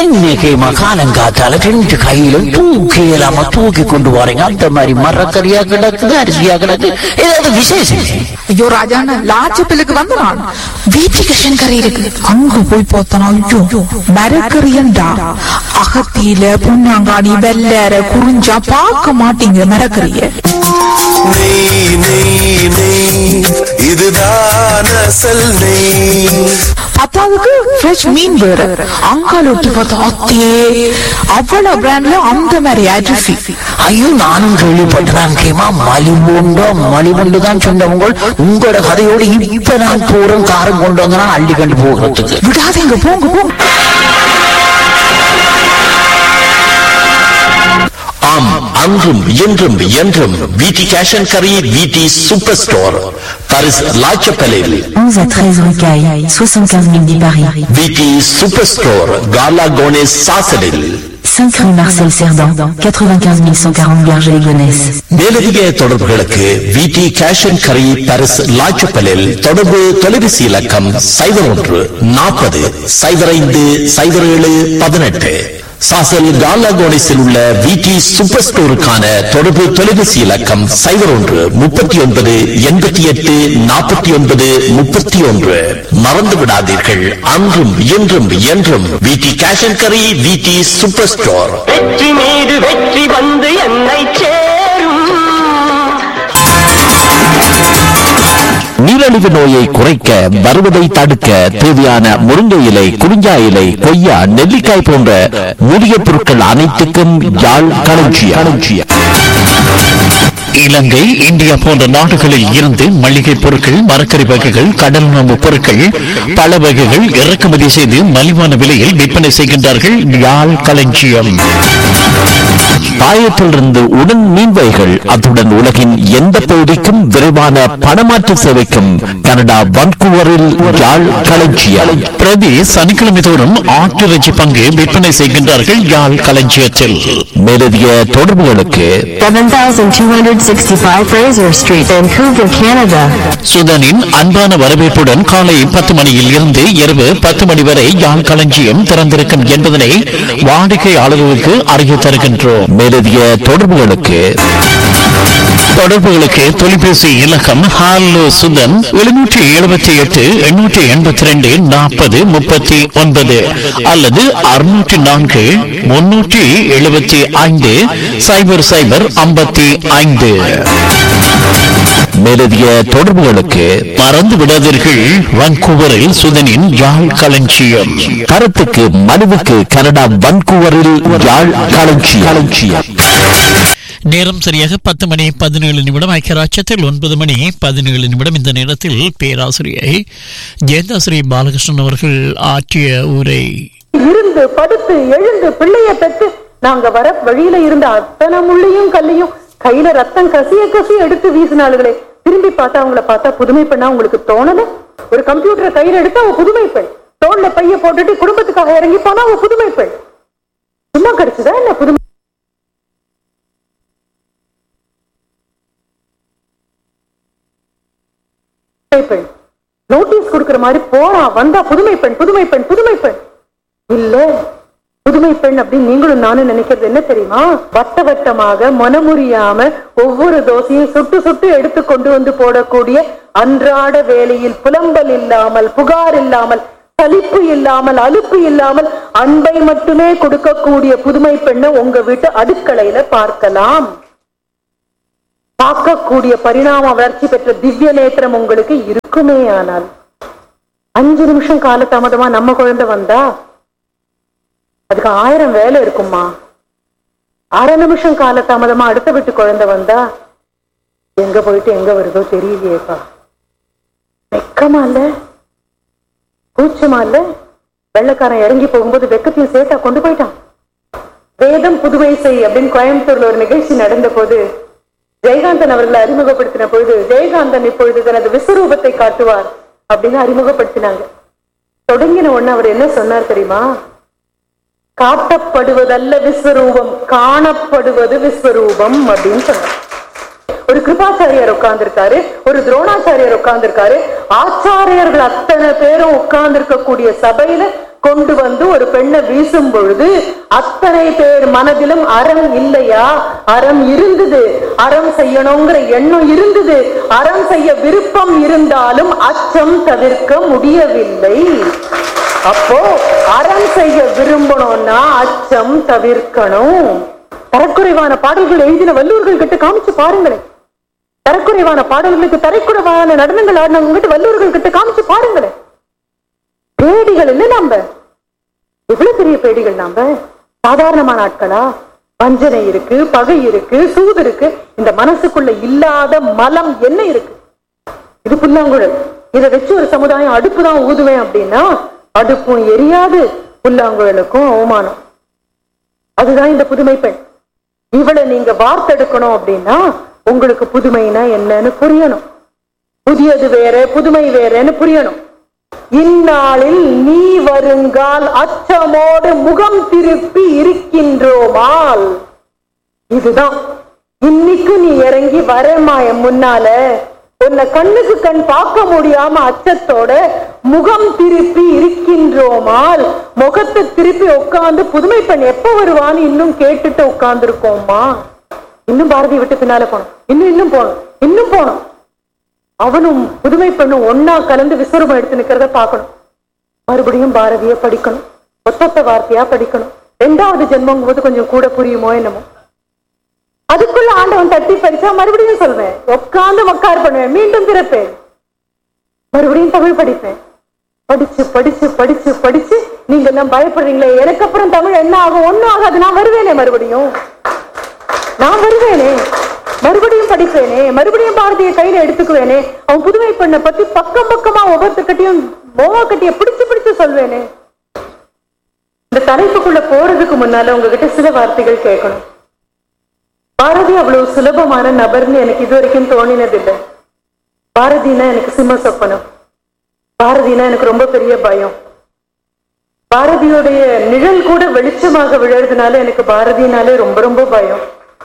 இன்னைக்கு மகாலங்காத்தால ரெண்டு கையிலும் தூக்கி இல்லாம தூக்கி கொண்டு போறீங்க அந்த மாதிரி மரக்கறியா கிடக்குது அரிசியா கிடக்கு ஏதாவது விசேஷம் ஐயோ ராஜாண்ணா லாச்சப்பிலுக்கு வந்து நான் வீட்டுக்கு கறி இருக்கு அங்க போய் பார்த்தனா ஐயோ மரக்கறியண்டா அகத்தியில புண்ணாங்காடி வெள்ளற குறிஞ்சா பார்க்க மாட்டீங்க மரக்கறிய நெய் நெய் நெய் இதுதான் அசல் நெய் பத்தாவதுக்கு ஃப்ரெஷ் மீன் வேற அங்கால ஒட்டி பார்த்தா அத்தே அவ்வளவு பிராண்ட்ல அந்த மாதிரி அரிசி ஐயோ நானும் கேள்விப்பட்டேன் கேமா மலிவுண்டோ மலிவுண்டு தான் சொன்னவங்க உங்களோட கதையோடு இப்ப நான் போறேன் காரம் கொண்டு வந்தா அள்ளி கண்டு போகிறதுக்கு விடாதீங்க போங்க போங்க ஆம் அன்றும் இன்றும் என்றும் விடி கேஷ் அண்ட் கரி விடி சூப்பர் ஸ்டோர் பாரிஸ் லாச்சப்பலில் 11 à 13 rue Caille, 75 000 10 Paris. விடி சூப்பர் ஸ்டோர் காலா கோனேஸ் சாசலில் 5 rue Marcel Cerdan, 95 140 Garges-les-Gonesse. மேலதிக தொடர்புகளுக்கு விடி கேஷ் அண்ட் கரி பாரிஸ் லாச்சப்பலில் தொடர்பு தொலைபேசி இலக்கம் சைபர் ஒன்று நாற்பது சைபர் ஐந்து சைபர் ஏழு பதினெட்டு சாசல் காலாகோனிஸில் உள்ள விடி சூப்பர் ஸ்டோருக்கான தொடர்பு தொலைபேசி இலக்கம் சைபர் ஒன்று முப்பத்தி ஒன்பது எண்பத்தி எட்டு நாற்பத்தி ஒன்பது முப்பத்தி ஒன்று மறந்து விடாதீர்கள் அன்றும் இன்றும் என்றும் விடி கேஷ் அண்ட் கரி விடி சூப்பர் ஸ்டோர் வெற்றி மீது வெற்றி வந்து என்னை சேரும் நீரழிவு நோயை குறைக்க வருவதை தடுக்க தேவையான முருங்கை இலை குறிஞ்சா இலை கொய்யா நெல்லிக்காய் போன்ற மூலிகை பொருட்கள் அனைத்துக்கும் யாழ் களஞ்சியம் இலங்கை இந்தியா போன்ற நாடுகளில் இருந்து மளிகை பொருட்கள் மரக்கறி வகைகள் கடல் உணவு பொருட்கள் பல வகைகள் இறக்குமதி செய்து மலிவான விலையில் விற்பனை செய்கின்றார்கள் யாழ் களஞ்சியம் பாயத்திலிருந்து உடன் மீன் வகைகள் அத்துடன் உலகின் எந்த பகுதிக்கும் விரைவான பணமாற்று சேவைக்கும் கனடா வன்கூவரில் யாழ் களஞ்சியம் பிரதி சனிக்கிழமை தோறும் ஆட்டிறைச்சி பங்கு விற்பனை செய்கின்றார்கள் யாழ் களஞ்சியத்தில் மேலதிக தொடர்புகளுக்கு 7265 Fraser Street, Vancouver, Canada. சுதனின் அன்பான வரவேற்புடன் காலை பத்து மணியில் இருந்து இரவு பத்து மணி வரை யாழ் களஞ்சியம் திறந்திருக்கும் என்பதனை வாடிக்கையாளர்களுக்கு அறிய தருகின்றோம் மேலதிக தொடர்புகளுக்கு தொடர்புகளுக்கு தொலைபேசி இலக்கம் ஹாலோ சுதன் எழுநூற்றி எழுபத்தி எட்டு எண்ணூற்றி எண்பத்தி ரெண்டு நாற்பது முப்பத்தி ஒன்பது அல்லது அறுநூற்றி நான்கு முன்னூற்றி எழுபத்தி ஐந்து சைபர் சைபர் ஐம்பத்தி ஐந்து மேலதிக தொடர்புகளுக்கு மறந்து விடாதீர்கள் வான்கூவரில் சுதனின் யாழ் களஞ்சியம் கருத்துக்கு மனுவுக்கு கனடா வான்கூவரில் யாழ் களஞ்சியம் களஞ்சியம் நேரம் சரியாக பத்து மணி பதினேழு நிமிடம் ஐக்கியராட்சத்தில் ஒன்பது மணி பதினேழு நிமிடம் இந்த நேரத்தில் பேராசிரியை ஜெயந்தாஸ்ரீ பாலகிருஷ்ணன் அவர்கள் ஆற்றிய உரை இருந்து படுத்து எழுந்து பிள்ளைய பெற்று நாங்க வர வழியில இருந்த அத்தனை முள்ளையும் கல்லையும் கையில ரத்தம் கசிய கசிய எடுத்து வீசினாளுகளே திரும்பி பார்த்தா அவங்கள பார்த்தா புதுமை பெண்ணா உங்களுக்கு தோணல ஒரு கம்ப்யூட்டரை கையில எடுத்து அவ புதுமை பெண் தோல்ல பைய போட்டுட்டு குடும்பத்துக்காக இறங்கி போனா அவ புதுமை பெண் சும்மா கிடைச்சதா என்ன புதுமை பெண் நோட்டீஸ் கொடுக்கிற மாதிரி போறா வந்தா புதுமை பெண் புதுமை பெண் புதுமை பெண் இல்ல புதுமை பெண் அப்படின்னு நீங்களும் நானும் நினைக்கிறது என்ன தெரியுமா வட்ட வட்டமாக மனமுறியாம ஒவ்வொரு தோசையும் சுட்டு சுட்டு எடுத்து கொண்டு வந்து போடக்கூடிய அன்றாட வேலையில் புலம்பல் இல்லாமல் புகார் இல்லாமல் சலிப்பு இல்லாமல் அலுப்பு இல்லாமல் அன்பை மட்டுமே கொடுக்கக்கூடிய புதுமை பெண்ணை உங்க வீட்டு அடுக்கலையில பார்க்கலாம் பார்க்கக்கூடிய பரிணாம வளர்ச்சி பெற்ற திவ்ய நேத்திரம் உங்களுக்கு இருக்குமே ஆனால் அஞ்சு நிமிஷம் காலதாமதமா நம்ம குழந்தை வந்தா அதுக்கு ஆயிரம் வேலை இருக்குமா அரை நிமிஷம் காலதாமதமா அடுத்த வீட்டு குழந்தை வந்தா எங்க போயிட்டு எங்க வருதோ தெரியலையேப்பா வெக்கமா இல்ல கூச்சமா இல்ல வெள்ளக்காரன் இறங்கி போகும்போது வெக்கத்தையும் சேர்த்தா கொண்டு போயிட்டான் வேதம் புதுமை செய் அப்படின்னு கோயம்புத்தூர்ல ஒரு நிகழ்ச்சி நடந்த போது ஜெயகாந்தன் அவர்களை அறிமுகப்படுத்தின பொழுது ஜெயகாந்தன் இப்பொழுது தனது விஸ்வரூபத்தை காட்டுவார் அப்படின்னு அறிமுகப்படுத்தினாங்க தொடங்கின உடனே அவர் என்ன சொன்னார் தெரியுமா காட்டப்படுவதல்ல விஸ்வரூபம் காணப்படுவது விஸ்வரூபம் அப்படின்னு சொன்னார் ஒரு கிருபாச்சாரியார் உட்கார்ந்திருக்காரு ஒரு துரோணாச்சாரியார் உட்கார்ந்திருக்காரு ஆச்சாரியர்கள் அத்தனை பேரும் உட்கார்ந்திருக்க கூடிய சபையில கொண்டு வந்து ஒரு பெண்ணை வீசும் பொழுது அத்தனை பேர் மனதிலும் அறம் இல்லையா அறம் இருந்தது அறம் செய்யணுங்கிற எண்ணம் இருந்தது அறம் செய்ய விருப்பம் இருந்தாலும் அச்சம் தவிர்க்க முடியவில்லை அப்போ அறம் செய்ய விரும்பணும்னா அச்சம் தவிர்க்கணும் தரக்குறைவான பாடல்கள் எழுதின வல்லூர்கள் கிட்ட காமிச்சு பாருங்களேன் தரக்குறைவான பாடல்களுக்கு தரைக்குறைவான நடனங்கள் ஆடினவங்க கிட்ட வல்லூர்கள் கிட்ட காமிச்சு பாருங்களேன் பேடிகள் இல்ல நாம எவ்வளவு பெரிய பேடிகள் நாம சாதாரணமான ஆட்களா வஞ்சனை இருக்கு பகை இருக்கு சூது இருக்கு இந்த மனசுக்குள்ள இல்லாத மலம் என்ன இருக்கு இது புல்லாங்குழல் இதை வச்சு ஒரு சமுதாயம் அடுப்பு தான் ஊதுவேன் அப்படின்னா அடுப்பும் எரியாது புல்லாங்குழலுக்கும் அவமானம் அதுதான் இந்த புதுமை பெண் இவளை நீங்க வார்த்தெடுக்கணும் அப்படின்னா உங்களுக்கு புதுமைனா என்னன்னு புரியணும் புதியது வேற புதுமை வேறன்னு புரியணும் இந்நாளில் நீ வருங்கால் அச்சமோடு முகம் திருப்பி இருக்கின்றோமால் இதுதான் இன்னைக்கு நீ இறங்கி வரேம்மா என் முன்னால உன்னை கண்ணுக்கு கண் பார்க்க முடியாம அச்சத்தோட முகம் திருப்பி இருக்கின்றோமால் முகத்தை திருப்பி உட்கார்ந்து புதுமை பெண் எப்ப வருவான்னு இன்னும் கேட்டுட்டு உட்கார்ந்து இருக்கோமா இன்னும் பாரதி விட்டு பின்னால போனோம் இன்னும் இன்னும் போனோம் இன்னும் போனோம் அவனும் புதுமை பெண்ணும் ஒன்னா கலந்து விஸ்வரூபம் எடுத்து நிக்கிறத பார்க்கணும் மறுபடியும் பாரதிய படிக்கணும் ஒத்தொத்த வார்த்தையா படிக்கணும் ரெண்டாவது ஜென்மங்கும் போது கொஞ்சம் கூட புரியுமோ என்னமோ அதுக்குள்ள ஆண்டவன் தட்டி பறிச்சா மறுபடியும் சொல்வேன் உட்கார்ந்து மக்கார் பண்ணுவேன் மீண்டும் பிறப்பேன் மறுபடியும் தமிழ் படிப்பேன் படிச்சு படிச்சு படிச்சு படிச்சு நீங்க எல்லாம் பயப்படுறீங்களே எனக்கு அப்புறம் தமிழ் என்ன ஆகும் ஒண்ணும் ஆகாது நான் வருவேனே மறுபடியும் நான் வருவேனே மறுபடியும் படிப்பேனே மறுபடியும் பாரதிய கையில எடுத்துக்குவேனே அவன் புதுமை பெண்ணை பத்தி பக்கம் பக்கமா ஒவ்வொருத்தர்கிட்டயும் மோவா கட்டிய பிடிச்சு பிடிச்சு சொல்வேனே இந்த தலைப்புக்குள்ள போறதுக்கு முன்னால உங்ககிட்ட சில வார்த்தைகள் கேட்கணும் பாரதி அவ்வளவு சுலபமான நபர்னு எனக்கு இது வரைக்கும் தோணினதில்லை பாரதினா எனக்கு சிம்ம சொப்பனம் பாரதினா எனக்கு ரொம்ப பெரிய பயம் பாரதியுடைய நிழல் கூட வெளிச்சமாக விழறதுனால எனக்கு பாரதினாலே ரொம்ப ரொம்ப பயம்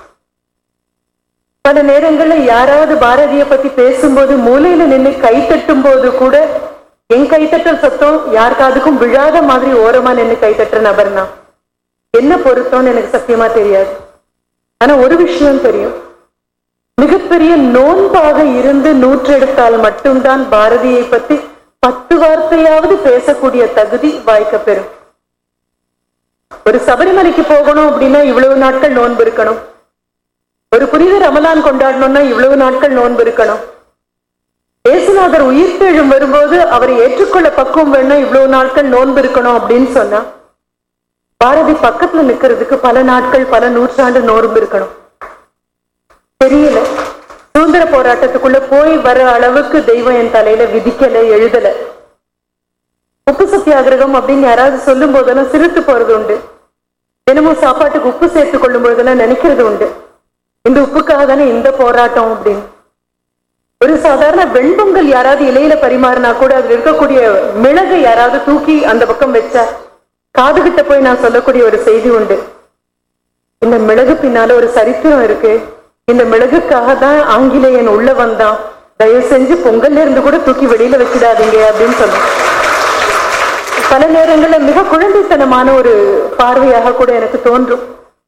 பல நேரங்கள்ல யாராவது பாரதிய பத்தி பேசும்போது மூலையில நின்று கை தட்டும் போது கூட என் கைத்தட்டல் சத்தம் யார் காதுக்கும் விழாத மாதிரி ஓரமா நின்று கை தட்டுற நபர் நான் என்ன பொருத்தம்னு எனக்கு சத்தியமா தெரியாது ஆனா ஒரு விஷயம் தெரியும் மிகப்பெரிய நோன்பாக இருந்து நூற்றெடுத்தால் மட்டும்தான் பாரதியை பத்தி பத்து வார்த்தையாவது பேசக்கூடிய தகுதி வாய்க்க பெறும் ஒரு சபரிமலைக்கு போகணும் அப்படின்னா இவ்வளவு நாட்கள் நோன்பு இருக்கணும் ஒரு புனித ரமலான் கொண்டாடணும்னா இவ்வளவு நாட்கள் நோன்பு இருக்கணும் இயேசுநாதர் உயிர்த்தெழும் வரும்போது அவரை ஏற்றுக்கொள்ள பக்குவம் வேணும் இவ்வளவு நாட்கள் நோன்பு இருக்கணும் அப்படின்னு சொன்னா பாரதி பக்கத்துல நிக்கிறதுக்கு பல நாட்கள் பல நூற்றாண்டு நோன்பு இருக்கணும் தெரியல சுதந்திர போராட்டத்துக்குள்ள போய் வர அளவுக்கு தெய்வம் என் தலையில விதிக்கல எழுதல உப்பு சத்தியாகிரகம் அப்படின்னு யாராவது சொல்லும் போதெல்லாம் சிரித்து போறது உண்டு தினமும் சாப்பாட்டுக்கு உப்பு சேர்த்து கொள்ளும் பொழுதெல்லாம் நினைக்கிறது உண்டு இந்த உப்புக்காக தானே இந்த போராட்டம் அப்படின்னு ஒரு சாதாரண வெண்பொங்கல் யாராவது இலையில பரிமாறினா கூட அதுல இருக்கக்கூடிய மிளகை யாராவது தூக்கி அந்த பக்கம் வச்சா காதுகிட்ட போய் நான் சொல்லக்கூடிய ஒரு செய்தி உண்டு இந்த மிளகு பின்னால ஒரு சரித்திரம் இருக்கு இந்த மிளகுக்காக தான் ஆங்கிலேயன் உள்ள வந்தான் தயவு செஞ்சு பொங்கல்ல இருந்து கூட தூக்கி வெளியில வச்சிடாதீங்க அப்படின்னு சொன்னேன் பல நேரங்கள்ல மிக குழந்தைத்தனமான ஒரு பார்வையாக கூட எனக்கு தோன்றும்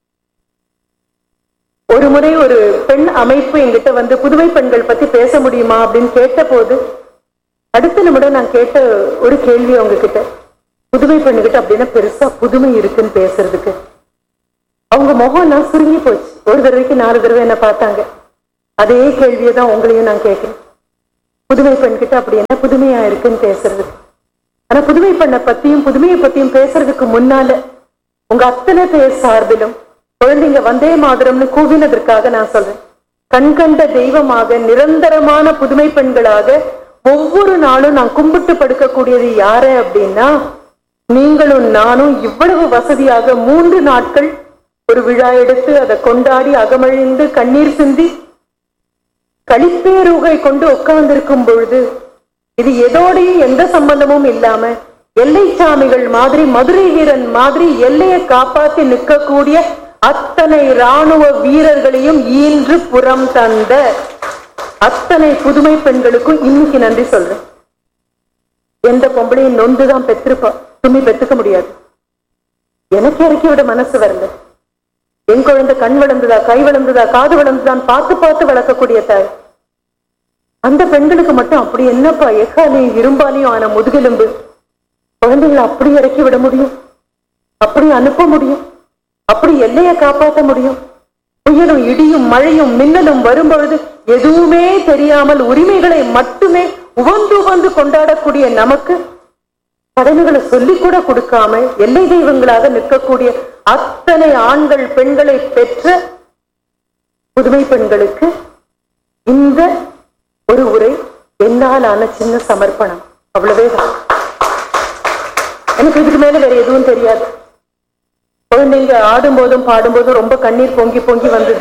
ஒரு முறை ஒரு பெண் அமைப்பு என்கிட்ட வந்து புதுமை பெண்கள் பத்தி பேச முடியுமா அப்படின்னு கேட்ட போது அடுத்த நிமிடம் நான் கேட்ட ஒரு கேள்வி அவங்க கிட்ட புதுமை பெண்ணுகிட்ட அப்படின்னா பெருசா புதுமை இருக்குன்னு பேசுறதுக்கு அவங்க முகம் நான் சுருங்கி போச்சு ஒரு தடவைக்கு நாலு தடவை என்ன பார்த்தாங்க அதே கேள்வியை தான் உங்களையும் நான் கேட்கிறேன் புதுமை பெண்கிட்ட அப்படி என்ன புதுமையா இருக்குன்னு பேசுறதுக்கு ஆனா புதுமை பெண்ணை பத்தியும் புதுமையை பத்தியும் பேசுறதுக்கு முன்னால உங்க அத்தனை பேர் சார்பிலும் குழந்தைங்க வந்தே மாதிரம்னு கூவினதற்காக நான் சொல்றேன் கண்கண்ட தெய்வமாக நிரந்தரமான புதுமை பெண்களாக ஒவ்வொரு நாளும் நான் கும்பிட்டு படுக்கக்கூடியது யாரு அப்படின்னா நீங்களும் நானும் இவ்வளவு வசதியாக மூன்று நாட்கள் ஒரு விழா எடுத்து அதை கொண்டாடி அகமழிந்து கண்ணீர் சிந்தி களிப்பேருகை கொண்டு உட்கார்ந்திருக்கும் பொழுது இது எதோடையும் எந்த சம்பந்தமும் இல்லாம எல்லை சாமிகள் மாதிரி மதுரை வீரன் மாதிரி எல்லையை காப்பாத்தி நிற்கக்கூடிய அத்தனை ராணுவ வீரர்களையும் ஈன்று புறம் தந்த அத்தனை புதுமை பெண்களுக்கும் இன்னைக்கு நன்றி சொல்றேன் எந்த பொம்பளையும் நொந்துதான் பெற்றிருப்பா தும்மி பெத்துக்க முடியாது எனக்கு இறக்கி விட மனசு வரல என் குழந்தை கண் வளர்ந்ததா கை வளர்ந்ததா காது வளர்ந்ததான் பார்த்து பார்த்து வளர்க்கக்கூடிய தாய் அந்த பெண்களுக்கு மட்டும் அப்படி என்னப்பா எக்காலையும் இரும்பாலையும் ஆன முதுகெலும்பு குழந்தைகளை அப்படி இறக்கி விட முடியும் அப்படி அனுப்ப முடியும் அப்படி எல்லையை காப்பாற்ற முடியும் புயலும் இடியும் மழையும் மின்னலும் வரும்பொழுது எதுவுமே தெரியாமல் உரிமைகளை மட்டுமே உவந்து உவந்து கொண்டாடக்கூடிய நமக்கு கடமைகளை சொல்லி கூட கொடுக்காம எல்லை தெய்வங்களாக நிற்கக்கூடிய அத்தனை ஆண்கள் பெண்களை பெற்ற புதுமை பெண்களுக்கு இந்த ஒரு உரை என்னால் ஆன சின்ன சமர்ப்பணம் அவ்வளவேதான் எனக்கு இதுக்கு மேல வேற எதுவும் தெரியாது குழந்தைங்க ஆடும்போதும் பாடும்போதும் ரொம்ப கண்ணீர் பொங்கி பொங்கி வந்தது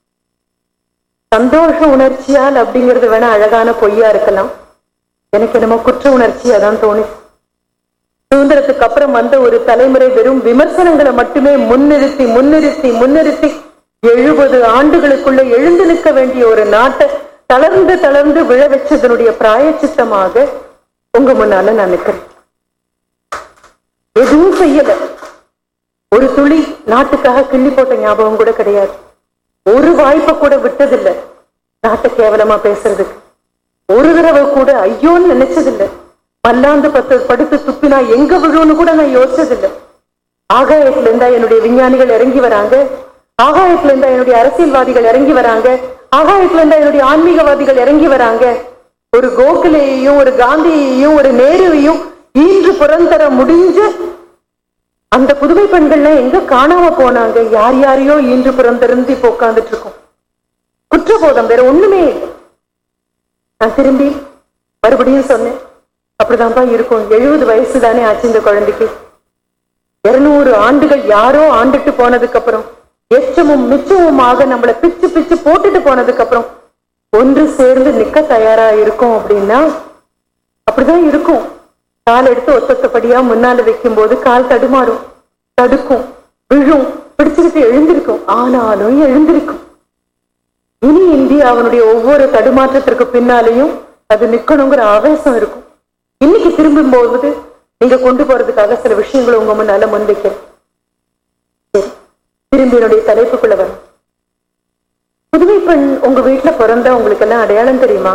சந்தோஷ உணர்ச்சியால் அப்படிங்கிறது வேணா அழகான பொய்யா இருக்கலாம் எனக்கு என்னமோ குற்ற உணர்ச்சியா தான் தோணுச்சு சுதந்திரத்துக்கு அப்புறம் வந்த ஒரு தலைமுறை வெறும் விமர்சனங்களை மட்டுமே முன்னிறுத்தி முன்னிறுத்தி முன்னிறுத்தி எழுபது ஆண்டுகளுக்குள்ள எழுந்து நிற்க வேண்டிய ஒரு நாட்டை தளர்ந்து தளர்ந்து விழ வச்சதனுடைய பிராயச்சித்தமாக உங்க முன்னால நான் நிக்கிறேன் எதுவும் செய்யல ஒரு துளி நாட்டுக்காக கிள்ளி போட்ட ஞாபகம் கூட கிடையாது ஒரு வாய்ப்பை கூட விட்டதில்லை நாட்டை கேவலமா பேசுறதுக்கு ஒரு தடவை கூட ஐயோன்னு நினைச்சதில்லை மல்லாந்து பத்து படுத்து துப்பினா எங்க விழுன்னு கூட நான் யோசிச்சதில்லை ஆகாயத்துல இருந்தா என்னுடைய விஞ்ஞானிகள் இறங்கி வராங்க ஆகாயத்துல இருந்தா என்னுடைய அரசியல்வாதிகள் இறங்கி வராங்க ஆகாயத்துல இருந்தா என்னுடைய ஆன்மீகவாதிகள் இறங்கி வராங்க ஒரு கோகலேயையும் ஒரு காந்தியையும் ஒரு நேருவையும் ஈன்று புறந்தர முடிஞ்ச அந்த புதுமை பெண்கள்லாம் எங்க காணாம போனாங்க யார் யாரையோ ஈன்று புறந்திருந்து இப்ப உட்கார்ந்துட்டு இருக்கோம் குற்றபோதம் வேற ஒண்ணுமே இல்லை நான் திரும்பி மறுபடியும் சொன்னேன் அப்படிதான்ப்பா இருக்கும் எழுபது வயசு தானே ஆச்சு இந்த குழந்தைக்கு இருநூறு ஆண்டுகள் யாரோ ஆண்டுட்டு போனதுக்கு அப்புறம் எச்சமும் மிச்சமுமாக நம்மளை பிச்சு பிச்சு போட்டுட்டு போனதுக்கு அப்புறம் ஒன்று சேர்ந்து நிக்க தயாரா இருக்கும் அப்படின்னா அப்படிதான் இருக்கும் கால் எடுத்து ஒத்தொத்தபடியா முன்னால வைக்கும் போது கால் தடுமாறும் தடுக்கும் விழும் பிடிச்சுக்கிட்டு எழுந்திருக்கும் ஆனாலும் எழுந்திருக்கும் இனி இந்தியா அவனுடைய ஒவ்வொரு தடுமாற்றத்திற்கு பின்னாலேயும் அது நிக்கணுங்கிற ஆவேசம் இருக்கும் இன்னைக்கு திரும்பும் போது நீங்க கொண்டு போறதுக்காக சில விஷயங்களை உங்க முன்னால முன்வைக்கிறேன் சரி, திரும்பி என்னுடைய தலைப்புக்குள்ள வரும் புதுமை பெண் உங்க வீட்டுல பிறந்தா உங்களுக்கு எல்லாம் அடையாளம் தெரியுமா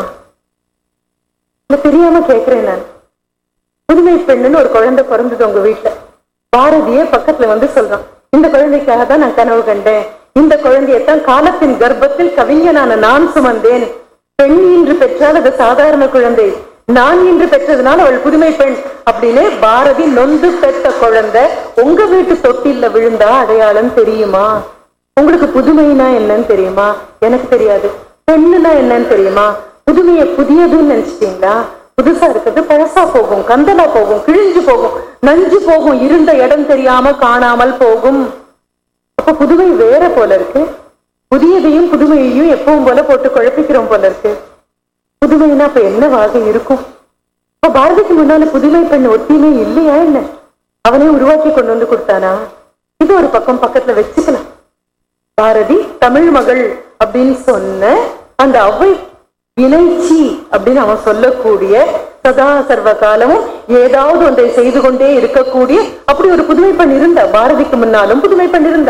இல்ல தெரியாம கேக்குறேன் நான் புதுமை பெண்ணுன்னு ஒரு குழந்தை பிறந்தது உங்க வீட்டுல பாரதியே பக்கத்துல வந்து சொல்றான் இந்த குழந்தைக்காக தான் நான் கனவு கண்டேன் இந்த குழந்தையத்தான் காலத்தின் கர்ப்பத்தில் கவிஞனான நான் சுமந்தேன் பெண் இன்று பெற்றால் அது சாதாரண குழந்தை நான் இன்று பெற்றதுனால அவள் புதுமை பெண் அப்படின்னு பாரதி நொந்து பெற்ற குழந்தை உங்க வீட்டு தொட்டில்ல விழுந்தா அடையாளம் தெரியுமா உங்களுக்கு புதுமைனா என்னன்னு தெரியுமா எனக்கு தெரியாது பெண்ணுனா என்னன்னு தெரியுமா புதுமையை புதியதுன்னு நினைச்சிட்டீங்களா புதுசா இருக்கிறது பழசா போகும் கந்தலா போகும் கிழிஞ்சு போகும் நஞ்சு போகும் இருந்த இடம் தெரியாம காணாமல் போகும் அப்ப புதுமை வேற போல இருக்கு புதியதையும் புதுமையையும் எப்பவும் போல போட்டு குழப்பிக்கிறோம் போல இருக்கு புதுமைனா அப்ப என்னவாக இருக்கும் இப்ப பாரதிக்கு முன்னால புதுமை பெண் ஒத்தியுமே இல்லையா என்ன அவனே உருவாக்கி கொண்டு வந்து கொடுத்தானா இது ஒரு பக்கம் பக்கத்துல வச்சுக்கலாம் பாரதி தமிழ் மகள் அப்படின்னு சொன்ன அந்த அவை இணைச்சி அப்படின்னு அவன் சொல்லக்கூடிய சதா சர்வ காலமும் ஏதாவது ஒன்றை செய்து கொண்டே இருக்கக்கூடிய அப்படி ஒரு புதுமை பெண் இருந்தா பாரதிக்கு முன்னாலும் புதுமை பெண் இருந்தா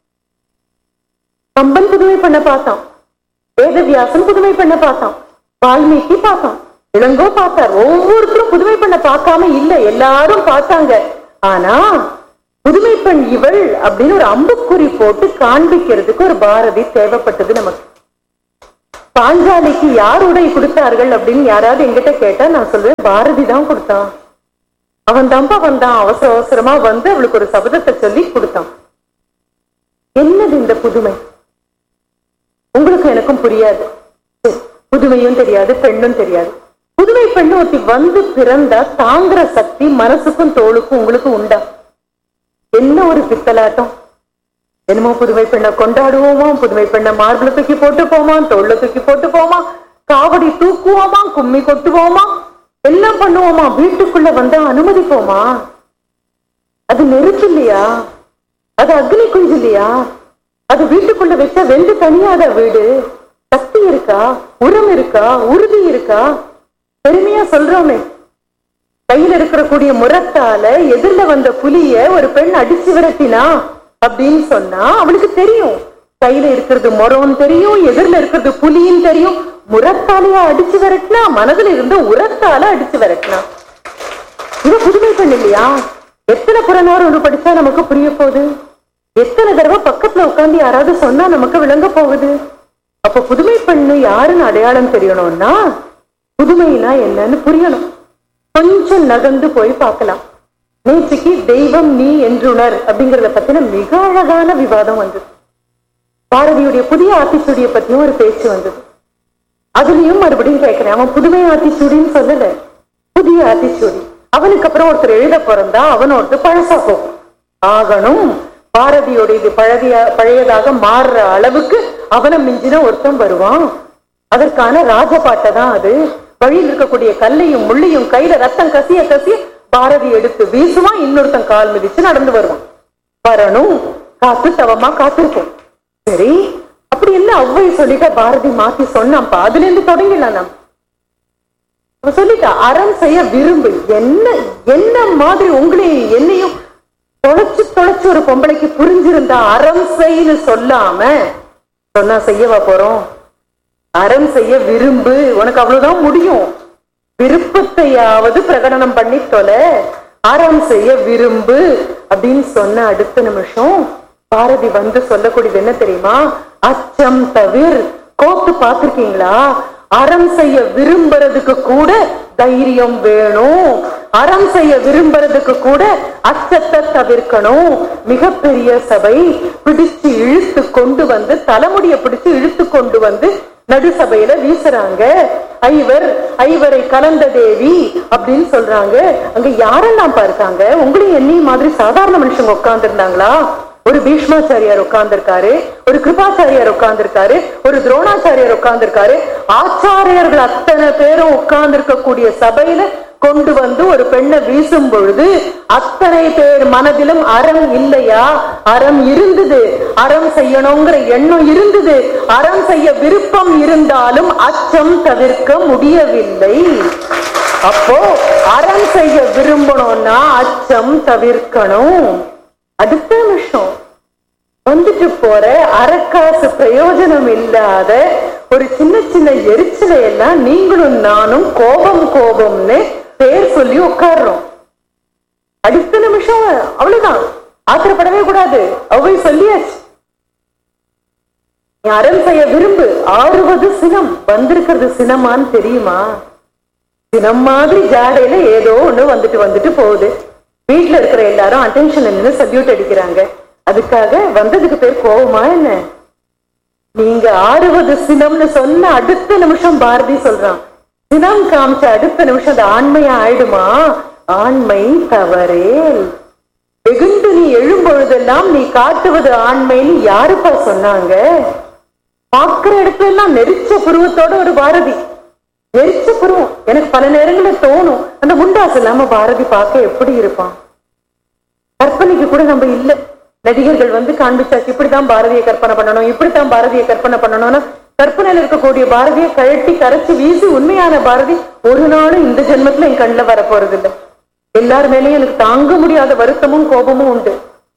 கம்பன் புதுமை பண்ண பார்த்தான் வேதவியாசன் புதுமை பண்ண பார்த்தான் வால்மீகி பார்த்தான் இளங்கோ பார்த்தார் ஒவ்வொருத்தரும் புதுமை பண்ண பார்க்காம இல்ல எல்லாரும் பார்த்தாங்க ஆனா புதுமை பெண் இவள் அப்படின்னு ஒரு அம்புக்குறி போட்டு காண்பிக்கிறதுக்கு ஒரு பாரதி தேவைப்பட்டது நமக்கு பாஞ்சாலிக்கு யார் உடை கொடுத்தார்கள் அப்படின்னு யாராவது என்கிட்ட கேட்டா நான் சொல்லுவேன் பாரதி தான் கொடுத்தான் அவன் தான்ப்பா வந்தான் அவசர அவசரமா வந்து அவளுக்கு ஒரு சபதத்தை சொல்லி கொடுத்தான் என்னது இந்த புதுமை உங்களுக்கு எனக்கும் புரியாது சரி, புதுமையும் தெரியாது பெண்ணும் தெரியாது புதுமை பெண்ணு ஒருத்தி வந்து பிறந்தா தாங்குற சக்தி மனசுக்கும் தோளுக்கும் உங்களுக்கும் உண்டா என்ன ஒரு பித்தலாட்டம் என்னமோ புதுமை பெண்ணை கொண்டாடுவோமா புதுமை பெண்ணை மார்பிள தூக்கி போட்டு போமா தோல்ல தூக்கி போட்டு போமா காவடி தூக்குவோமா கும்மி கொட்டுவோமா எல்லாம் பண்ணுவோமா வீட்டுக்குள்ள வந்தா அனுமதிப்போமா அது நெருப்பு இல்லையா அது அக்னி குஞ்சு இல்லையா அது வீட்டுக்குள்ள வச்சா வெந்து தனியாத வீடு சக்தி இருக்கா உரம் இருக்கா உறுதி இருக்கா பெருமையா சொல்றோமே கையில இருக்கிற கூடிய முரத்தால எதிர்ல வந்த புலிய ஒரு பெண் அடிச்சு விரட்டினா அப்படின்னு சொன்னா அவளுக்கு தெரியும் கையில இருக்கிறது முறம்னு தெரியும் எதிர்ல இருக்கிறது புலின்னு தெரியும் முரத்தாலையா அடிச்சு விரட்டினா மனதுல இருந்த உரத்தால அடிச்சு விரட்டினா இது புதுமை பெண் இல்லையா எத்தனை புறநாறு படிச்சா நமக்கு புரிய போகுது எத்தனை தடவை பக்கத்துல உட்கார்ந்து யாராவது சொன்னா நமக்கு விளங்க போகுது அப்ப புதுமை பெண்ணு யாருன்னு அடையாளம் தெரியணும்னா புதுமைனா என்னன்னு புரியணும் கொஞ்சம் நகர்ந்து போய் பார்க்கலாம் நேற்றுக்கு தெய்வம் நீ என்றுணர் அப்படிங்கறத பத்தின மிக அழகான விவாதம் வந்தது பாரதியுடைய புதிய ஆத்திச்சூடியை பத்தியும் ஒரு பேச்சு வந்தது அதுலயும் மறுபடியும் கேட்கிறேன் அவன் புதுமை ஆத்திச்சூடின்னு சொல்லல புதிய ஆத்திச்சூடி அவனுக்கு அப்புறம் ஒருத்தர் எழுத பிறந்தா அவன் ஒருத்தர் பழசா போகும் ஆகணும் பாரதியோட இது பழகிய பழையதாக மாறுற அளவுக்கு அவனை மிஞ்சின ஒருத்தன் வருவான் அதற்கான ராஜபாட்டை தான் அது வழியில் இருக்கக்கூடிய கல்லையும் முள்ளையும் கையில ரத்தம் கசிய கசிய பாரதி எடுத்து வீசுவான் இன்னொருத்தன் கால் மிதிச்சு நடந்து வருவான் வரணும் காத்து தவமா காத்திருப்போம் சரி அப்படி என்ன அவ்வை சொல்லிட்ட பாரதி மாத்தி சொன்னான்ப்பா அதுல இருந்து தொடங்கிடலாம் நாம் அவ சொல்லிட்டா அறம் செய்ய விரும்பு என்ன என்ன மாதிரி உங்களையும் என்னையும் தொலைச்சு தொலைச்சு ஒரு பொம்பளைக்கு புரிஞ்சிருந்தா அறம் செய்ன்னு சொல்லாம சொன்னா செய்யவா போறோம் அறம் செய்ய விரும்பு உனக்கு அவ்வளவுதான் முடியும் விருப்பத்தையாவது பிரகடனம் பண்ணி தொலை அறம் செய்ய விரும்பு அப்படின்னு சொன்ன அடுத்த நிமிஷம் பாரதி வந்து சொல்லக்கூடியது என்ன தெரியுமா அச்சம் தவிர் கோத்து பார்த்திருக்கீங்களா அறம் செய்ய விரும்புறதுக்கு கூட தைரியம் வேணும் அறம் செய்ய விரும்புறதுக்கு கூட அச்சத்தை தவிர்க்கணும் மிகப்பெரிய சபை பிடிச்சு இழுத்து கொண்டு வந்து தலைமுடிய பிடிச்சு இழுத்து கொண்டு வந்து நடுசபையில வீசுறாங்க ஐவர் ஐவரை கலந்த தேவி அப்படின்னு சொல்றாங்க அங்க யாரெல்லாம் பார்த்தாங்க உங்களையும் என்னையும் மாதிரி சாதாரண மனுஷங்க உட்கார்ந்து இருந்தாங்களா ஒரு பீஷ்மாச்சாரியார் உட்கார்ந்திருக்காரு ஒரு கிருபாச்சாரியார் உட்கார்ந்திருக்காரு ஒரு துரோணாச்சாரியார் உட்கார்ந்திருக்காரு ஆச்சாரியர்கள் அத்தனை பேரும் உட்கார்ந்து இருக்கக்கூடிய சபையில கொண்டு வந்து ஒரு பெண்ணை வீசும் பொழுது அத்தனை பேர் மனதிலும் அறம் இல்லையா அறம் இருந்தது அறம் செய்யணுங்கிற எண்ணம் இருந்தது அறம் செய்ய விருப்பம் இருந்தாலும் அச்சம் தவிர்க்க முடியவில்லை அப்போ அறம் செய்ய விரும்பணும்னா அச்சம் தவிர்க்கணும் அடுத்த நிமிஷம் வந்துட்டு போற அறக்காசு பிரயோஜனம் இல்லாத ஒரு சின்ன சின்ன எரிச்சலை எல்லாம் நீங்களும் நானும் கோபம் கோபம்னு பேர் சொல்லி உட்கார்றோம் அடுத்த நிமிஷம் அவ்வளவுதான் ஆத்திரப்படவே கூடாது அவை சொல்லியாச்சு நீ அறம் செய்ய விரும்பு ஆறுவது சினம் வந்திருக்கிறது சினமான்னு தெரியுமா சினம் மாதிரி ஜாடையில ஏதோ ஒண்ணு வந்துட்டு வந்துட்டு போகுது வீட்டுல இருக்கிற எல்லாரும் அட்டென்ஷன் நின்று சல்யூட் அடிக்கிறாங்க அதுக்காக வந்ததுக்கு பேர் கோவமா என்ன நீங்க ஆறுவது சினம்னு சொன்ன அடுத்த நிமிஷம் பாரதி சொல்றான் சினம் காமிச்ச அடுத்த நிமிஷம் அது ஆண்மையா ஆயிடுமா ஆண்மை தவறேல் வெகுண்டு நீ எழும்பொழுதெல்லாம் நீ காட்டுவது ஆண்மைன்னு யாருப்பா சொன்னாங்க பார்க்கிற இடத்துல எல்லாம் நெரிச்ச புருவத்தோட ஒரு பாரதி நெரிச்ச புருவம் எனக்கு பல நேரங்களில் தோணும் அந்த முண்டாசு இல்லாம பாரதி பார்க்க எப்படி இருப்பான் கற்பனைக்கு கூட நம்ம இல்ல நடிகர்கள் வந்து காண்பிச்சாச்சு இப்படித்தான் பாரதியை கற்பனை பண்ணணும் இப்படித்தான் பாரதியை கற்பனை பண்ணணும்னா கற்பனையில இருக்கக்கூடிய பாரதியை கழட்டி கரைச்சு வீசி உண்மையான பாரதி ஒரு நாளும் இந்த ஜென்மத்துல என் கண்ணுல வர போறது இல்ல எல்லார் மேலயும் எனக்கு தாங்க முடியாத வருத்தமும் கோபமும் உண்டு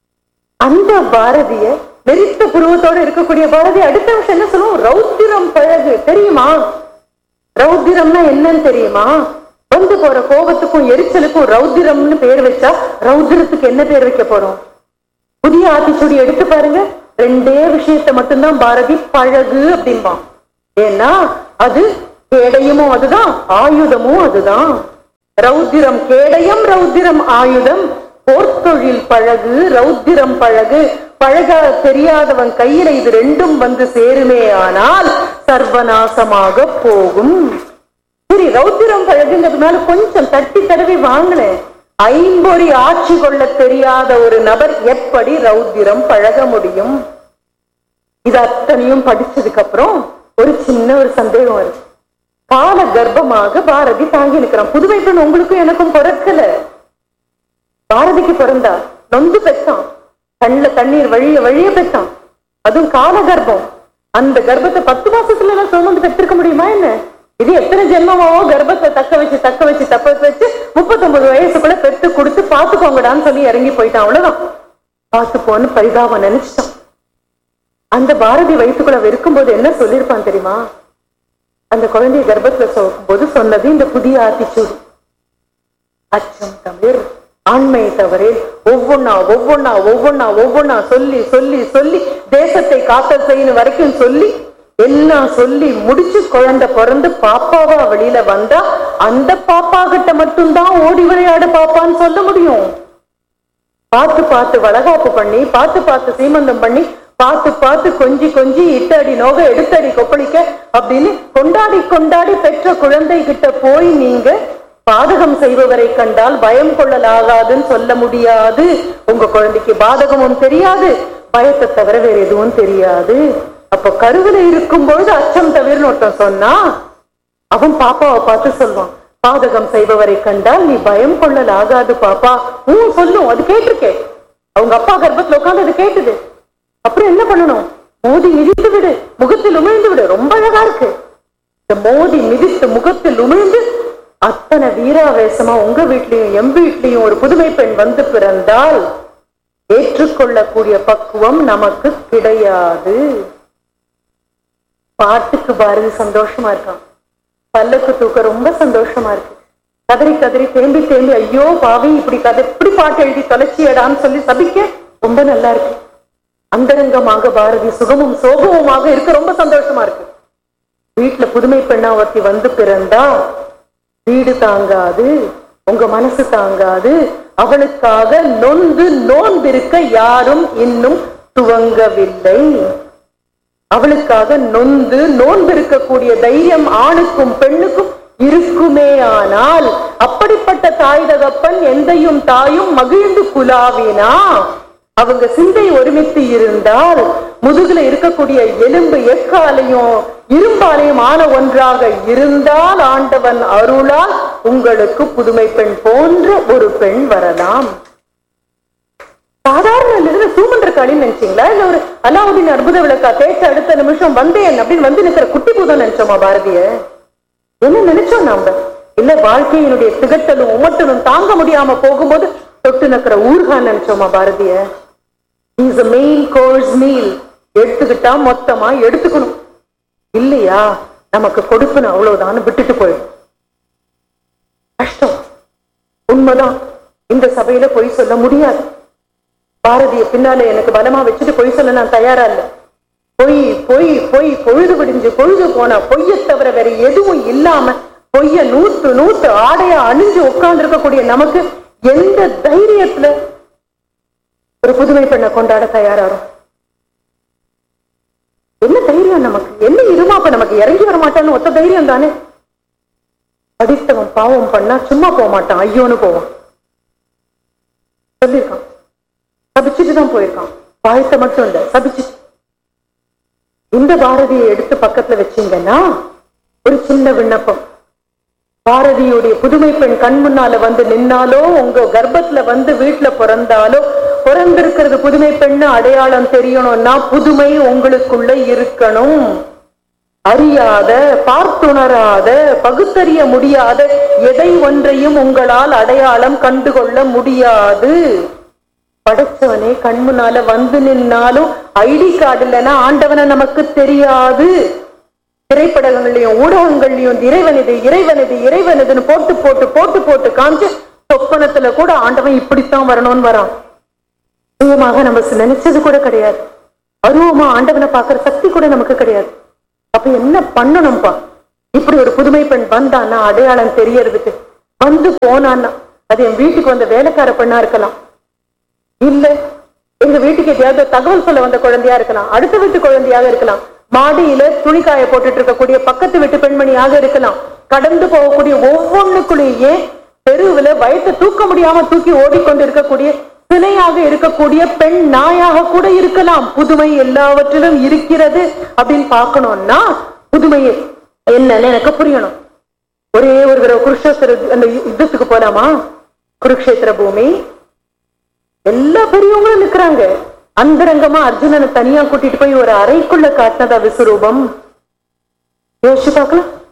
அந்த பாரதிய நெரித்த புருவத்தோட இருக்கக்கூடிய பாரதி அடுத்த விஷயம் என்ன சொல்லுவோம் ரௌத்திரம் பழகு தெரியுமா ரௌத்திரம்னா என்னன்னு தெரியுமா வந்து போற கோபத்துக்கும் எரிச்சலுக்கும் ரௌத்திரம்னு பேர் வச்சா ரௌத்திரத்துக்கு என்ன பேர் வைக்க போறோம் புதிய ஆத்திச்சூடி எடுத்து பாருங்க ரெண்டே விஷயத்த மட்டும்தான் பாரதி பழகு அப்படிம்பான் ஏன்னா அது கேடயமும் அதுதான் ஆயுதமும் அதுதான் ரௌத்திரம் கேடயம் ரௌத்திரம் ஆயுதம் போர்த்தொழில் பழகு ரௌத்திரம் பழகு பழக தெரியாதவன் கையில இது ரெண்டும் வந்து சேருமே ஆனால் சர்வநாசமாக போகும் சரி ரௌத்திரம் பழகுங்கிறதுனால கொஞ்சம் தட்டி தடவி வாங்கினேன் ஐம்பொறி ஆட்சி கொள்ள தெரியாத ஒரு நபர் எப்படி ரௌத்திரம் பழக முடியும் இது அத்தனையும் படிச்சதுக்கு அப்புறம் ஒரு சின்ன ஒரு சந்தேகம் வருது கால கர்ப்பமாக பாரதி தாங்கி நிற்கிறான் புதுமை பெண் உங்களுக்கும் எனக்கும் பிறக்கல பாரதிக்கு பிறந்தா நொந்து பெற்றான் கண்ணுல தண்ணீர் வழிய வழிய பெற்றான் அதுவும் கால கர்ப்பம் அந்த கர்ப்பத்தை பத்து மாசத்துல எல்லாம் சுமந்து பெற்றிருக்க முடியுமா என்ன இது எத்தனை ஜென்மமாவோ கர்ப்பத்தை தக்க வச்சு தக்க வச்சு தக்க வச்சு முப்பத்தொன்பது வயசுக்குள்ள பெத்து கொடுத்து பாத்துக்கோங்கடான்னு சொல்லி இறங்கி போயிட்டான் அவ்வளவுதான் பார்த்துப்போன்னு பரிதாபம் நினைச்சிட்டான் அந்த பாரதி வயிற்றுக்குள்ள அவ இருக்கும்போது என்ன சொல்லியிருப்பான் தெரியுமா அந்த குழந்தைய கர்ப்பத்துல சுமக்கும் போது சொன்னது இந்த புதிய ஆத்திச்சூடி அச்சம் தமிழ் ஆண்மை தவறே ஒவ்வொன்னா ஒவ்வொன்னா ஒவ்வொன்னா ஒவ்வொன்னா சொல்லி சொல்லி சொல்லி தேசத்தை காத்தல் செய்யணும் வரைக்கும் சொல்லி எல்லாம் சொல்லி முடிச்சு குழந்தை பிறந்து பாப்பாவா வெளியில வந்தா அந்த பாப்பா கிட்ட மட்டும்தான் ஓடி விளையாட பாப்பான்னு சொல்ல முடியும் பார்த்து பார்த்து வளகாப்பு பண்ணி பார்த்து பார்த்து சீமந்தம் பண்ணி பார்த்து பார்த்து கொஞ்சி கொஞ்சி இட்டடி நோக எடுத்தடி கொப்பளிக்க அப்படின்னு கொண்டாடி கொண்டாடி பெற்ற குழந்தை கிட்ட போய் நீங்க பாதகம் செய்பவரை கண்டால் பயம் கொள்ளலாகாதுன்னு சொல்ல முடியாது உங்க குழந்தைக்கு பாதகமும் தெரியாது பயத்தை தவிர வேற எதுவும் தெரியாது அப்ப கருவில இருக்கும்பொழுது அச்சம் தவிர்னு ஒருத்தன் சொன்னா அவன் பாப்பாவை பார்த்து சொல்வான் பாதகம் செய்பவரை கண்டால் நீ பயம் கொள்ளல் ஆகாது பாப்பா உம் சொல்லும் அது கேட்டிருக்கே அவங்க அப்பா கர்ப்பத்துல உட்கார்ந்து அது கேட்டுது அப்புறம் என்ன பண்ணணும் மோதி மிதித்து விடு முகத்தில் உமிழ்ந்து விடு ரொம்ப அழகா இருக்கு இந்த மோதி மிதித்து முகத்தில் உமிழ்ந்து அத்தனை வீராவேசமா உங்க வீட்லயும் எம் வீட்லயும் ஒரு புதுமை பெண் வந்து பிறந்தால் ஏற்றுக்கொள்ளக்கூடிய பக்குவம் நமக்கு கிடையாது பாட்டுக்கு பாரதி சந்தோஷமா இருக்கான் பல்லக்கு தூக்க ரொம்ப சந்தோஷமா இருக்கு கதறி கதறி தேம்பி தேம்பி ஐயோ பாவி இப்படி கதை இப்படி பாட்டு எழுதி தொலைச்சியடான்னு சொல்லி சபிக்க ரொம்ப நல்லா இருக்கு அந்தரங்கமாக பாரதி சுகமும் சோகமுமாக இருக்க ரொம்ப சந்தோஷமா இருக்கு வீட்டுல புதுமை பெண்ணா ஒருத்தி வந்து பிறந்தா வீடு தாங்காது உங்க மனசு தாங்காது அவளுக்காக நொந்து நோன்பிருக்க யாரும் இன்னும் துவங்கவில்லை அவளுக்காக நொந்து நோன்பிருக்கக்கூடிய தைரியம் ஆணுக்கும் பெண்ணுக்கும் இருக்குமே ஆனால் அப்படிப்பட்ட தாய் தகப்பன் எந்தையும் தாயும் மகிழ்ந்து குலாவினா அவங்க சிந்தை ஒருமித்து இருந்தால் முதுகுல இருக்கக்கூடிய எலும்பு எக்காலையும் இரும்பாலையும் ஆன ஒன்றாக இருந்தால் ஆண்டவன் அருளால் உங்களுக்கு புதுமை பெண் போன்ற ஒரு பெண் வரலாம் சாதாரண இதுல சூமன்ற களின்னு நினைச்சீங்களா இல்ல ஒரு அலாவுதீன் அற்புத விளக்கா தேய்ச்ச அடுத்த நிமிஷம் வந்தேன் அப்படின்னு வந்து நிக்கிற குட்டி பூதம் நினைச்சோமா பாரதிய என்ன நினைச்சோம் நாம இல்ல வாழ்க்கையினுடைய திகட்டலும் உமட்டலும் தாங்க முடியாம போகும்போது தொட்டு நக்கிற ஊர்கான் நினைச்சோமா பாரதிய இஸ் மெயின் கோர்ஸ் மீல் எடுத்துக்கிட்டா மொத்தமா எடுத்துக்கணும் இல்லையா நமக்கு கொடுக்கணும் அவ்வளவுதான் விட்டுட்டு போயிடும் கஷ்டம் உண்மைதான் இந்த சபையில பொய் சொல்ல முடியாது பாரதிய பின்னால எனக்கு பலமா வச்சுட்டு பொய் சொல்ல நான் தயாரா இல்ல பொய் பொய் பொய் பொழுது விடிஞ்சு பொழுது போனா பொய்ய தவிர வேற எதுவும் இல்லாம பொய்ய நூத்து நூத்து ஆடையா அணிஞ்சு உட்கார்ந்து இருக்கக்கூடிய நமக்கு எந்த தைரியத்துல ஒரு புதுமை பெண்ணை கொண்டாட தயாராரும் என்ன தைரியம் நமக்கு என்ன இருமாப்ப நமக்கு இறங்கி வர மாட்டான்னு ஒத்த தைரியம் தானே படித்தவன் பாவம் பண்ணா சும்மா போக மாட்டான் ஐயோன்னு போவான் சொல்லியிருக்கான் சபிச்சுட்டு தான் போயிருக்கான் பாயத்தை மட்டும் இல்ல சபிச்சுட்டு இந்த பாரதியை எடுத்து பக்கத்துல வச்சீங்கன்னா ஒரு சின்ன விண்ணப்பம் பாரதியுடைய புதுமை பெண் கண் முன்னால வந்து நின்னாலோ உங்க கர்ப்பத்துல வந்து வீட்டுல பிறந்தாலோ பிறந்திருக்கிறது புதுமை பெண்ணு அடையாளம் தெரியணும்னா புதுமை உங்களுக்குள்ள இருக்கணும் அறியாத பார்த்துணராத பகுத்தறிய முடியாத எதை ஒன்றையும் உங்களால் அடையாளம் கண்டுகொள்ள முடியாது படைச்சவனே கண் முன்னால வந்து நின்னாலும் ஐடி கார்டு இல்லைன்னா ஆண்டவனை நமக்கு தெரியாது திரைப்படங்கள்லயும் ஊடகங்கள்லயும் இறைவனது இறைவனது இறைவனதுன்னு போட்டு போட்டு போட்டு போட்டு காமிச்சு சொப்பனத்துல கூட ஆண்டவன் இப்படித்தான் வரணும்னு வரான் சுயமாக நம்ம நினைச்சது கூட கிடையாது அருவமா ஆண்டவனை பாக்குற சக்தி கூட நமக்கு கிடையாது அப்ப என்ன பண்ணணும்பா இப்படி ஒரு புதுமை பெண் வந்தான்னா அடையாளம் தெரியறதுக்கு வந்து போனான்னா அது என் வீட்டுக்கு வந்த வேலைக்கார பெண்ணா இருக்கலாம் இல்ல எங்க வீட்டுக்கு எதையாவது தகவல் சொல்ல வந்த குழந்தையா இருக்கலாம் அடுத்த வீட்டு குழந்தையாக இருக்கலாம் மாடியில துணிக்காய போட்டுட்டு இருக்கக்கூடிய பக்கத்து வீட்டு பெண்மணியாக இருக்கலாம் கடந்து போகக்கூடிய ஒவ்வொன்றுக்குள்ளேயே தெருவுல வயத்தை தூக்க முடியாம தூக்கி ஓடிக்கொண்டு இருக்கக்கூடிய சிலையாக இருக்கக்கூடிய பெண் நாயாக கூட இருக்கலாம் புதுமை எல்லாவற்றிலும் இருக்கிறது அப்படின்னு பார்க்கணும்னா புதுமை என்னன்னு எனக்கு புரியணும் ஒரே ஒரு தடவை குருஷேத்திர அந்த யுத்தத்துக்கு போலாமா குருக்ஷேத்திர பூமி எல்லா பெரியவங்களும் நிக்கிறாங்க அந்தரங்கமா அர்ஜுனனை தனியா கூட்டிட்டு போய் ஒரு அறைக்குள்ள காட்டினதா விஸ்வரூபம் யோசிச்சு பார்க்கலாம்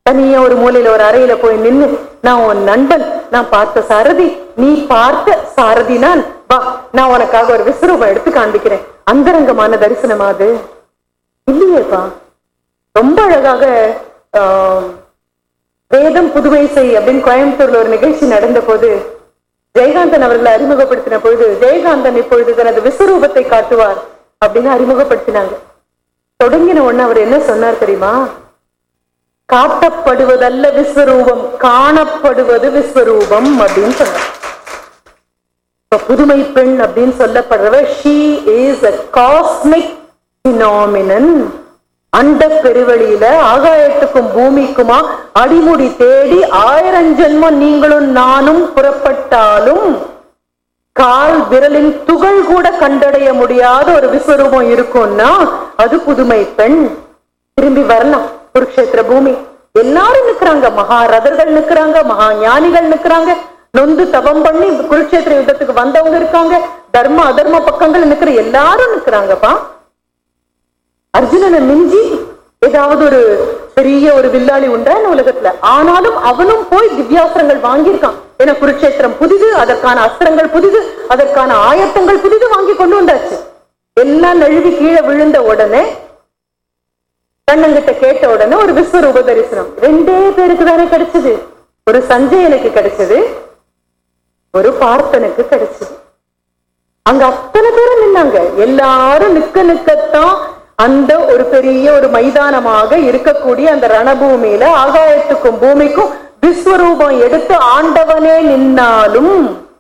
தனியா ஒரு மூலையில ஒரு அறையில போய் நின்னு நான் உன் நண்பன் நான் பார்த்த சாரதி நீ பார்த்த சாரதி நான் வா நான் உனக்காக ஒரு விஸ்வரூபம் எடுத்து காண்பிக்கிறேன் அந்தரங்கமான தரிசனமா அது இல்லையேப்பா ரொம்ப அழகாக ஆஹ், வேதம் புதுவை செய் அப்படின்னு கோயம்புத்தூர்ல ஒரு நிகழ்ச்சி நடந்த போது ஜெயகாந்தன் அவர்களை அறிமுகப்படுத்தின பொழுது ஜெயகாந்தன் இப்பொழுது தனது விஸ்வரூபத்தை காட்டுவார் அப்படின்னு அறிமுகப்படுத்தினாங்க தொடங்கின உடனே அவர் என்ன சொன்னார் தெரியுமா காட்டப்படுவதல்ல விஸ்வரூபம் காணப்படுவது விஸ்வரூபம் அப்படின்னு சொன்னார் இப்ப புதுமை பெண் அப்படின்னு சொல்லப்படுறவ she is a cosmic phenomenon அண்ட பெருவெளியில ஆகாயத்துக்கும் பூமிக்குமா அடிமுடி தேடி ஆயிரம் ஜென்மம் நீங்களும் நானும் புறப்பட்டாலும் கால் விரலின் துகள் கூட கண்டடைய முடியாத ஒரு விஸ்வரூபம் இருக்கும்னா அது புதுமை பெண் திரும்பி வரலாம் குருக்ஷேத்திர பூமி எல்லாரும் நிக்கிறாங்க மகாரதர்கள் நிக்கிறாங்க மகா ஞானிகள் நிக்கிறாங்க நொந்து தபம் பண்ணி குருக்ஷேத்திர யுத்தத்துக்கு வந்தவங்க இருக்காங்க தர்ம அதர்ம பக்கங்கள் நிக்கிற எல்லாரும் நிக்கிறாங்கப்பா அர்ஜுனனை மிஞ்சி ஏதாவது ஒரு பெரிய ஒரு வில்லாளி உண்டா இந்த உலகத்துல ஆனாலும் அவனும் போய் திவ்யாஸ்திரங்கள் வாங்கியிருக்கான் ஏன்னா குருட்சேத்திரம் புதிது அதற்கான அஸ்திரங்கள் புதிது அதற்கான ஆயத்தங்கள் புதிது வாங்கி கொண்டு வந்தாச்சு எல்லாம் நழுவி கீழே விழுந்த உடனே கண்ணங்கிட்ட கேட்ட உடனே ஒரு விஸ்வரூப தரிசனம் ரெண்டே பேருக்கு தானே கிடைச்சது ஒரு சஞ்சயனுக்கு கிடைச்சது ஒரு பார்த்தனுக்கு கிடைச்சது அங்க அத்தனை பேரும் நின்னாங்க எல்லாரும் நிக்க நிக்கத்தான் அந்த ஒரு பெரிய ஒரு மைதானமாக இருக்கக்கூடிய அந்த ரணபூமியில ஆகாயத்துக்கும் பூமிக்கும் விஸ்வரூபம் எடுத்து ஆண்டவனே நின்னாலும்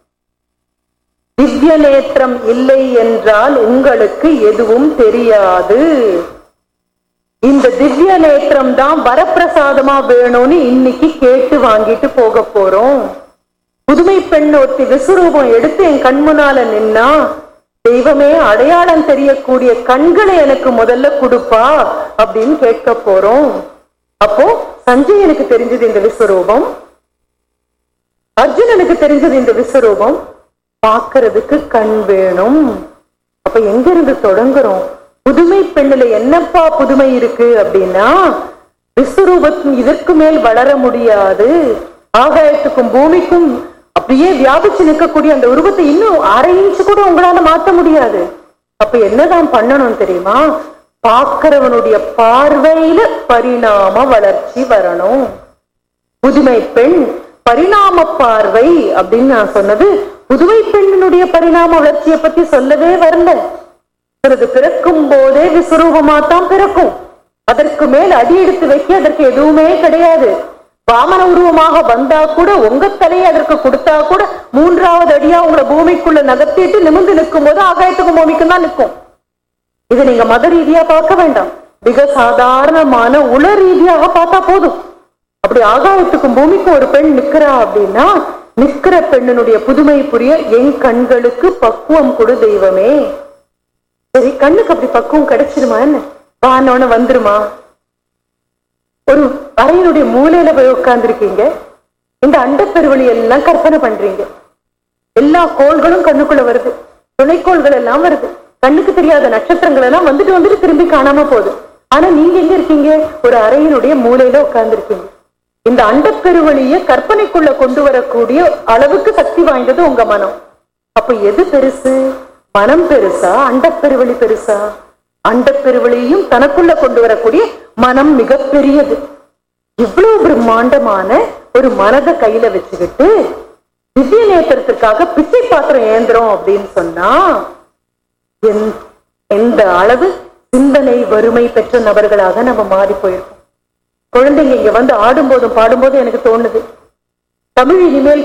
திவ்ய நேத்திரம் இல்லை என்றால் உங்களுக்கு எதுவும் தெரியாது இந்த திவ்ய நேத்திரம் தான் வரப்பிரசாதமா வேணும்னு இன்னைக்கு கேட்டு வாங்கிட்டு போக போறோம் புதுமை பெண் ஒருத்தி விஸ்வரூபம் எடுத்து என் கண் முன்னால நின்னா தெய்வமே அடையாளம் தெரியக்கூடிய கண்களை எனக்கு முதல்ல கொடுப்பா அப்படின்னு கேட்க போறோம் அப்போ சஞ்சயனுக்கு தெரிஞ்சது இந்த விஸ்வரூபம் அர்ஜுனனுக்கு தெரிஞ்சது இந்த விஸ்வரூபம் பார்க்கிறதுக்கு கண் வேணும் அப்ப எங்க இருந்து தொடங்குறோம் புதுமை பெண்ணுல என்னப்பா புதுமை இருக்கு அப்படின்னா விஸ்வரூபத்தின் இதற்கு மேல் வளர முடியாது ஆகாயத்துக்கும் பூமிக்கும் அப்படியே வியாபிச்சு நிற்கக்கூடிய அந்த உருவத்தை இன்னும் அரை இன்ச்சு கூட உங்களால மாத்த முடியாது அப்ப என்னதான் பண்ணணும் தெரியுமா பார்க்கிறவனுடைய பார்வையில பரிணாம வளர்ச்சி வரணும் புதுமை பெண் பரிணாம பார்வை அப்படின்னு நான் சொன்னது புதுமை பெண்ணினுடைய பரிணாம வளர்ச்சியை பத்தி சொல்லவே வரல சிலது பிறக்கும் போதே விஸ்வரூபமா தான் பிறக்கும் அதற்கு மேல் அடி எடுத்து வைக்க அதற்கு எதுவுமே கிடையாது வாமன உருவமாக வந்தா கூட உங்க தலையை அதற்கு கொடுத்தா கூட மூன்றாவது அடியா உங்களை பூமிக்குள்ள நகர்த்திட்டு நிமிர்ந்து நிற்கும் போது ஆகாயத்துக்கும் பூமிக்கும் தான் நிற்கும் இது நீங்க மத ரீதியா பார்க்க வேண்டாம் மிக சாதாரணமான உள ரீதியாக பார்த்தா போதும் அப்படி ஆகாயத்துக்கும் பூமிக்கும் ஒரு பெண் நிக்கிறா அப்படின்னா நிக்கிற பெண்ணினுடைய புதுமை புரிய என் கண்களுக்கு பக்குவம் கொடு தெய்வமே சரி கண்ணுக்கு அப்படி பக்குவம் கிடைச்சிருமா என்ன வானோன்னு வந்துருமா ஒரு அறையினுடைய மூலையில போய் உட்கார்ந்துருக்கீங்க இந்த அண்டப்பெருவழி எல்லாம் கற்பனை பண்றீங்க எல்லா கோள்களும் கண்ணுக்குள்ள வருது துணைக்கோள்கள் எல்லாம் வருது கண்ணுக்கு தெரியாத நட்சத்திரங்கள் எல்லாம் வந்துட்டு வந்துட்டு திரும்பி காணாம போகுது ஆனா நீங்க எங்க இருக்கீங்க ஒரு அறையினுடைய மூலையில உட்கார்ந்துருக்கீங்க இந்த அண்டப்பெருவழிய கற்பனைக்குள்ள கொண்டு வரக்கூடிய அளவுக்கு சக்தி வாய்ந்தது உங்க மனம் அப்ப எது பெருசு மனம் பெருசா அண்டப்பெருவழி பெருசா அண்டப்பெருவழியையும் தனக்குள்ள கொண்டு வரக்கூடிய மனம் மிகப்பெரியது இவ்வளவு பிரம்மாண்டமான ஒரு மனதை கையில வச்சுக்கிட்டு திவ்ய நேத்திரத்துக்காக பிச்சை பாத்திரம் ஏந்திரம் அப்படின்னு சொன்னா எந்- எந்த அளவு சிந்தனை வறுமை பெற்ற நபர்களாக நம்ம மாறி போயிருக்கோம் குழந்தைங்க இங்க வந்து ஆடும்போதும் பாடும்போதும் எனக்கு தோணுது தமிழ் இனிமேல்